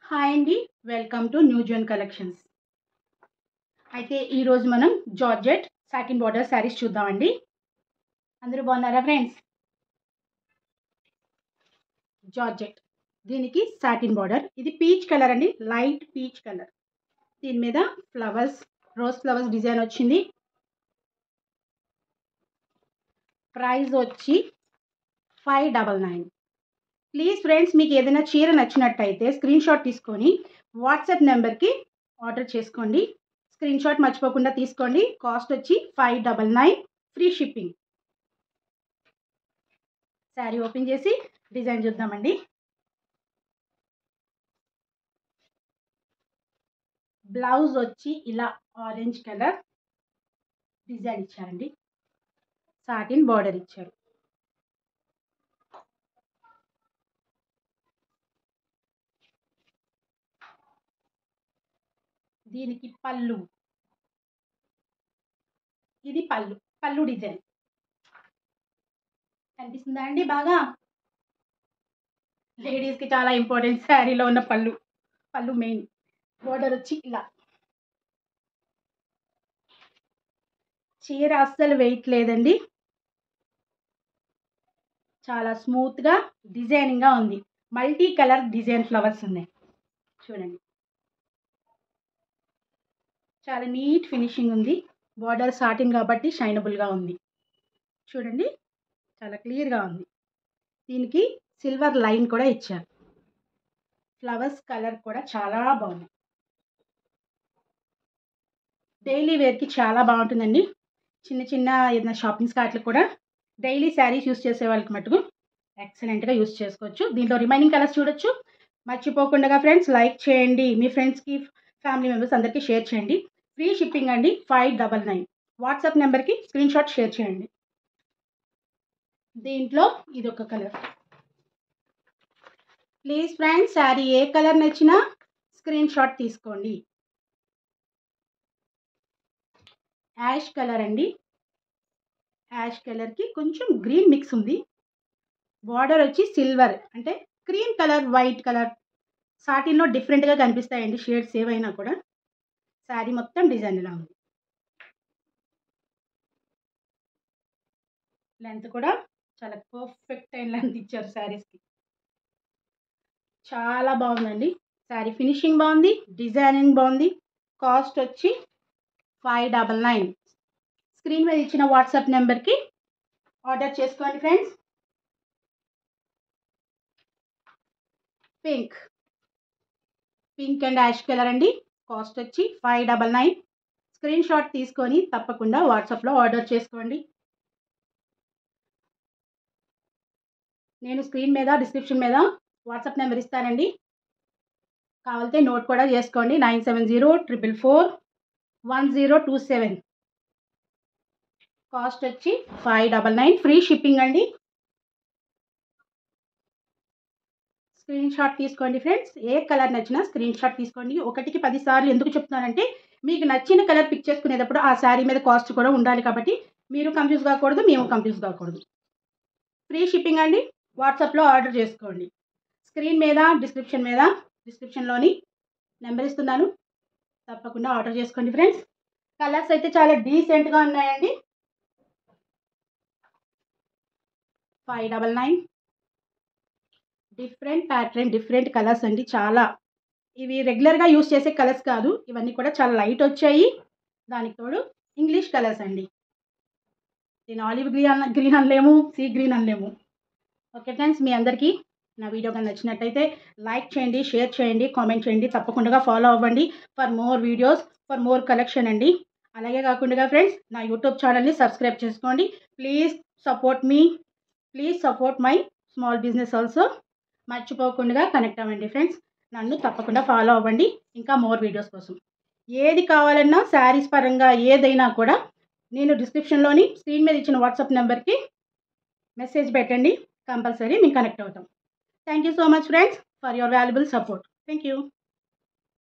hi అండి welcome to New Zone collections అయితే ఈరోజు మనం జార్జెట్ సాకిన్ బార్డర్ శారీస్ చూద్దామండి అందరూ బాగున్నారా ఫ్రెండ్స్ జార్జెట్ దీనికి సాటిన్ బార్డర్ ఇది పీచ్ కలర్ అండి లైట్ పీచ్ కలర్ దీని మీద ఫ్లవర్స్ రోజ్ ఫ్లవర్స్ డిజైన్ వచ్చింది ప్రైస్ వచ్చి five double nine please friends మీకు ఏదైనా చీర నచ్చినట్టయితే స్క్రీన్ షాట్ తీసుకొని వాట్సాప్ నెంబర్కి ఆర్డర్ చేసుకోండి స్క్రీన్ షాట్ మర్చిపోకుండా తీసుకోండి కాస్ట్ వచ్చి five double nine free shipping sari open చేసి డిజైన్ చూద్దామండి బ్లౌజ్ వచ్చి ఇలా ఆరెంజ్ కలర్ డిజైన్ ఇచ్చారండి సాటిన్ బార్డర్ ఇచ్చారు దీనికి పళ్ళు ఇది పళ్ళు పళ్ళు డిజైన్ కనిపిస్తుందా అండి బాగా లేడీస్కి చాలా ఇంపార్టెంట్ శారీలో ఉన్న పళ్ళు పళ్ళు మెయిన్ బోర్డర్ వచ్చి ఇలా చీర అస్సలు వెయిట్ లేదండి చాలా స్మూత్గా డిజైనింగ్గా ఉంది మల్టీ కలర్ డిజైన్ ఫ్లవర్స్ ఉన్నాయి చూడండి చాలా నీట్ ఫినిషింగ్ ఉంది బార్డర్ సాటిన్ కాబట్టి షైనబుల్గా ఉంది చూడండి చాలా క్లియర్గా ఉంది దీనికి సిల్వర్ లైన్ కూడా ఇచ్చారు ఫ్లవర్స్ కలర్ కూడా చాలా బాగుంది డైలీ వేర్కి చాలా బాగుంటుందండి చిన్న చిన్న ఏదైనా షాపింగ్స్ కార్ట్లు కూడా డైలీ శారీస్ యూస్ చేసే వాళ్ళకి మటుకు ఎక్సలెంట్గా యూస్ చేసుకోవచ్చు దీంట్లో రిమైనింగ్ కలర్స్ చూడొచ్చు మర్చిపోకుండా ఫ్రెండ్స్ లైక్ చేయండి మీ ఫ్రెండ్స్కి ఫ్యామిలీ మెంబర్స్ అందరికీ షేర్ చేయండి ఫ్రీ షిప్పింగ్ అండి ఫైవ్ డబల్ నైన్ వాట్సాప్ నెంబర్కి స్క్రీన్ షాట్ షేర్ చేయండి దీంట్లో ఇది ఒక కలర్ ప్లీజ్ ఫ్రెండ్స్ శారీ ఏ కలర్ నచ్చినా స్క్రీన్ షాట్ తీసుకోండి యాష్ కలర్ అండి యాష్ కలర్కి కొంచెం గ్రీన్ మిక్స్ ఉంది బార్డర్ వచ్చి సిల్వర్ అంటే క్రీమ్ కలర్ వైట్ కలర్ సాటిన్లో డిఫరెంట్గా కనిపిస్తాయండి షేడ్స్ ఏవైనా కూడా శారీ మొత్తం డిజైన్ ఇలా ఉంది లెంత్ కూడా చాలా పర్ఫెక్ట్ అయిన లెంత్ ఇచ్చారు శారీస్కి చాలా బాగుందండి శారీ ఫినిషింగ్ బాగుంది డిజైనింగ్ బాగుంది కాస్ట్ వచ్చి ఫైవ్ డబల్ నైన్ స్క్రీన్ మీద ఇచ్చిన వాట్సాప్ నెంబర్కి ఆర్డర్ చేసుకోండి friends pink pink and ash colour అండి కాస్ట్ వచ్చి five double nine screen shot తీసుకొని తప్పకుండా వాట్సాప్లో ఆర్డర్ చేసుకోండి నేను స్క్రీన్ మీద డిస్క్రిప్షన్ మీద వాట్సాప్ నెంబర్ ఇస్తానండి కావాలితే నోట్ కూడా చేసుకోండి nine seven zero triple four one zero two seven cost వచ్చి five double nine free shipping అండి స్క్రీన్ షాట్ తీసుకోండి ఫ్రెండ్స్ ఏ కలర్ నచ్చినా స్క్రీన్ షాట్ తీసుకోండి ఒకటికి పది సార్లు ఎందుకు చెప్తున్నానంటే మీకు నచ్చిన కలర్ పిక్ చేసుకునేటప్పుడు ఆ శారీ మీద కాస్ట్ కూడా ఉండాలి కాబట్టి మీరు కన్ఫ్యూజ్ కాకూడదు మేము కన్ఫ్యూజ్ కాకూడదు ఫ్రీ షిప్పింగ్ అండి వాట్సాప్లో ఆర్డర్ చేసుకోండి స్క్రీన్ మీద డిస్క్రిప్షన్ మీద డిస్క్రిప్షన్లోని నెంబర్ ఇస్తున్నాను తప్పకుండా ఆర్డర్ చేసుకోండి ఫ్రెండ్స్ కలర్స్ అయితే చాలా డీసెంట్గా ఉన్నాయండి five double nine different pattern different colours అండి చాలా ఇవి రెగ్యులర్గా యూస్ చేసే కలర్స్ కాదు ఇవన్నీ కూడా చాలా లైట్ వచ్చాయి దానికి తోడు ఇంగ్లీష్ కలర్స్ అండి దీని ఆలివ్ గ్రీన్ గ్రీన్ అనలేము సీ గ్రీన్ అనలేము ఓకే ఫ్రెండ్స్ మీ అందరికీ నా వీడియో కానీ నచ్చినట్టయితే లైక్ చేయండి షేర్ చేయండి కామెంట్ చేయండి తప్పకుండా ఫాలో అవ్వండి for more videos for more collection అండి అలాగే కాకుండా ఫ్రెండ్స్ నా యూట్యూబ్ ఛానల్ని సబ్స్క్రైబ్ చేసుకోండి ప్లీజ్ సపోర్ట్ మీ please support my small business also మర్చిపోకుండా కనెక్ట్ అవ్వండి ఫ్రెండ్స్ నన్ను తప్పకుండా ఫాలో అవ్వండి ఇంకా మోర్ వీడియోస్ కోసం ఏది కావాలన్నా శారీస్ పరంగా ఏదైనా కూడా నేను డిస్క్రిప్షన్లోని స్క్రీన్ మీద ఇచ్చిన వాట్సాప్ నెంబర్కి మెసేజ్ పెట్టండి కంపల్సరీ మేము కనెక్ట్ అవుతాం thank you so much friends for your valuable support thank you